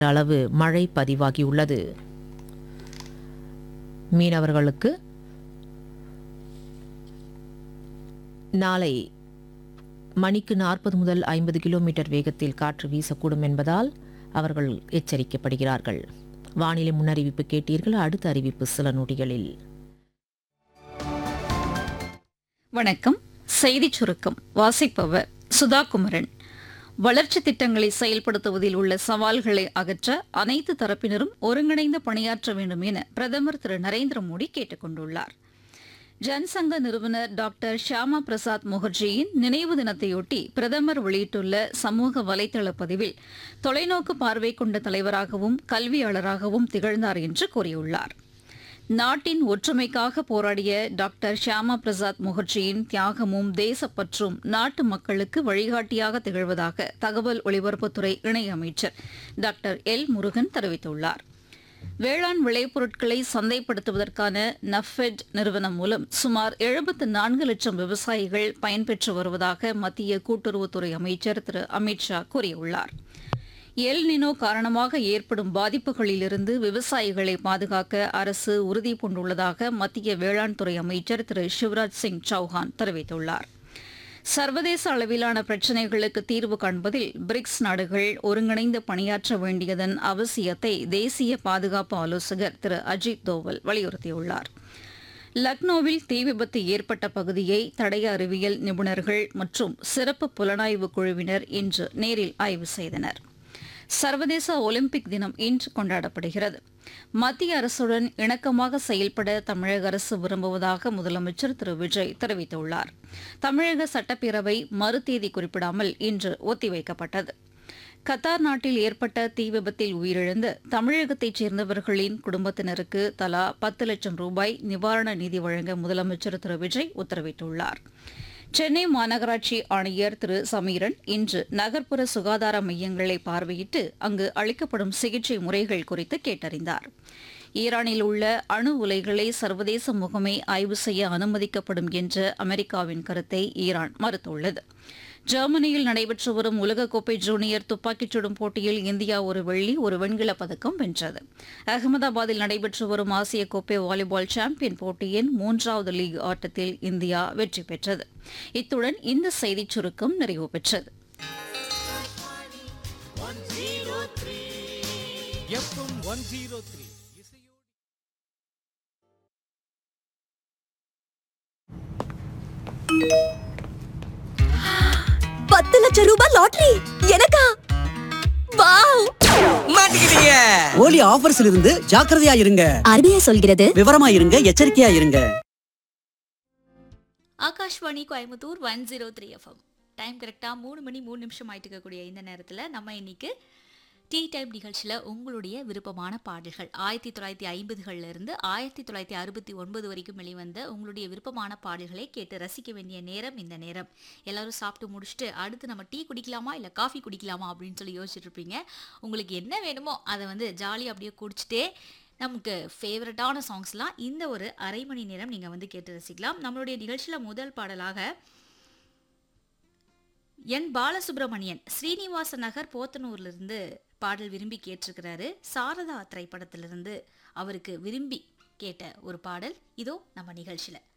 அளவு மழை பதிவாகியுள்ளது மீனவர்களுக்கு நாளை மணிக்கு நாற்பது முதல் ஐம்பது கிலோமீட்டர் வேகத்தில் காற்று வீசக்கூடும் என்பதால் அவர்கள் எச்சரிக்கப்படுகிறார்கள் வானிலை முன்னறிவிப்பு கேட்டீர்கள் அடுத்த அறிவிப்பு சில நொடிகளில் வணக்கம் செய்திச் சுருக்கம் வாசிப்பவர் சுதா குமரன் வளர்ச்சி திட்டங்களை செயல்படுத்துவதில் உள்ள சவால்களை அகற்ற அனைத்து தரப்பினரும் ஒருங்கிணைந்து பணியாற்ற வேண்டும் என பிரதமர் திரு நரேந்திர மோடி கேட்டுக் கொண்டுள்ளார் ஜன்சங்க நிறுவனர் டாக்டர் ஷியாமா பிரசாத் முகர்ஜியின் நினைவு தினத்தையொட்டி பிரதமர் வெளியிட்டுள்ள சமூக வலைதள பதிவில் தொலைநோக்கு பார்வை கொண்ட தலைவராகவும் கல்வியாளராகவும் திகழ்ந்தார் என்று கூறியுள்ளார் நாட்டின் ஒற்றுமைக்காக போராடிய டாக்டர் ஷியாமா பிரசாத் முகர்ஜியின் தியாகமும் தேசப்பற்றும் நாட்டு மக்களுக்கு வழிகாட்டியாக திகழ்வதாக தகவல் ஒலிபரப்புத்துறை இணையமைச்சர் டாக்டர் எல் முருகன் தெரிவித்துள்ளார் வேளாண் விளைபொருட்களை சந்தைப்படுத்துவதற்கான நஃபெட் நிறுவனம் மூலம் சுமார் எழுபத்து நான்கு லட்சம் விவசாயிகள் பயன்பெற்று வருவதாக மத்திய கூட்டுறவுத்துறை அமைச்சர் திரு அமித் ஷா கூறியுள்ளார் எல் நினோ காரணமாக ஏற்படும் பாதிப்புகளிலிருந்து விவசாயிகளை பாதுகாக்க அரசு உறுதி பூண்டுள்ளதாக மத்திய வேளாண் துறை அமைச்சர் திரு சிவராஜ் சிங் சௌஹான் தெரிவித்துள்ளார் சர்வதேச அளவிலான பிரச்சினைகளுக்கு தீர்வு காண்பதில் பிரிக்ஸ் நாடுகள் ஒருங்கிணைந்து பணியாற்ற வேண்டியதன் அவசியத்தை தேசிய பாதுகாப்பு ஆலோசகர் திரு அஜித் தோவல் வலியுறுத்தியுள்ளார் லக்னோவில் தீ விபத்து ஏற்பட்ட பகுதியை தடய அறிவியல் நிபுணர்கள் மற்றும் சிறப்பு புலனாய்வு குழுவினர் இன்று நேரில் ஆய்வு செய்தனர் சர்வதேச ஒலிம்பிக் தினம் இன்று கொண்டாடப்படுகிறது மத்திய அரசுடன் இணக்கமாக செயல்பட தமிழக அரசு விரும்புவதாக முதலமைச்சர் திரு விஜய் தெரிவித்துள்ளார் தமிழக சட்டப்பேரவை மறுதேதி குறிப்பிடாமல் இன்று ஒத்திவைக்கப்பட்டது கத்தார் நாட்டில் ஏற்பட்ட தீ விபத்தில் உயிரிழந்த தமிழகத்தைச் சேர்ந்தவர்களின் குடும்பத்தினருக்கு தலா பத்து லட்சம் ரூபாய் நிவாரண நிதி வழங்க முதலமைச்சர் திரு விஜய் உத்தரவிட்டுள்ளார் சென்னை மாநகராட்சி ஆணையர் திரு சமீரன் இன்று நகர்ப்புற சுகாதார மையங்களை பார்வையிட்டு அங்கு அளிக்கப்படும் சிகிச்சை முறைகள் குறித்து கேட்டறிந்தார் ஈரானில் உள்ள அணு உலைகளை சர்வதேச முகமை ஆய்வு செய்ய அனுமதிக்கப்படும் என்ற அமெரிக்காவின் கருத்தை ஈரான் மறுத்துள்ளது ஜெர்மனியில் நடைபெற்று வரும் உலகக்கோப்பை ஜூனியர் துப்பாக்கிச் சுடும் போட்டியில் இந்தியா ஒரு வெள்ளி ஒரு வெண்கலப் பதக்கம் வென்றது அகமதாபாத்தில் நடைபெற்று வரும் ஆசிய கோப்பை வாலிபால் சாம்பியன் போட்டியின் மூன்றாவது லீக் ஆட்டத்தில் இந்தியா வெற்றி பெற்றது இத்துடன் இந்த செய்திச் சுருக்கம் நிறைவு பெற்றது எஃப்எம் ஒன் ஜீரோ த்ரீ பத்து லட்சம் ரூபாய் லாட்டரி எனக்கா வாவ் மாட்டிக்கிட்டீங்க ஓலி ஆஃபர்ஸ்ல இருந்து ஜாக்கிரதையா இருங்க ஆர்பிஐ சொல்கிறது விவரமா இருங்க எச்சரிக்கையா இருங்க Akashvani Coimbatore one zero three FM time கரெக்டாக மூணு மணி மூணு நிமிஷம் ஆயிட்டு இருக்கக்கூடிய இந்த நேரத்தில் நம்ம இன்னைக்கு டீ டைம் நிகழ்ச்சியில் உங்களுடைய விருப்பமான பாடல்கள் ஆயிரத்தி தொள்ளாயிரத்தி ஐம்பதுகளில் இருந்து ஆயிரத்தி தொள்ளாயிரத்தி அறுபத்தி ஒன்பது வரைக்கும் வெளிவந்த உங்களுடைய விருப்பமான பாடல்களை கேட்டு ரசிக்க வேண்டிய நேரம் இந்த நேரம் எல்லாரும் சாப்பிட்டு முடிச்சுட்டு அடுத்து நம்ம டீ குடிக்கலாமா இல்லை காஃபி குடிக்கலாமா அப்படின்னு சொல்லி யோசிச்சுட்டு இருப்பீங்க உங்களுக்கு என்ன வேணுமோ அதை வந்து ஜாலியாக அப்படியே குடிச்சிட்டே நமக்கு ஃபேவரட்டான சாங்ஸ்லாம் இந்த ஒரு அரை மணி நேரம் நீங்கள் வந்து கேட்டு ரசிக்கலாம் நம்மளுடைய நிகழ்ச்சியில் முதல் பாடலாக என் பாலசுப்ரமணியன் ஸ்ரீனிவாச நகர் போத்தனூர்லேருந்து பாடல் விரும்பி கேட்டிருக்கிறாரு சாரதா திரைப்படத்திலிருந்து அவருக்கு விரும்பி கேட்ட ஒரு பாடல் இதோ நம்ம நிகழ்ச்சியில்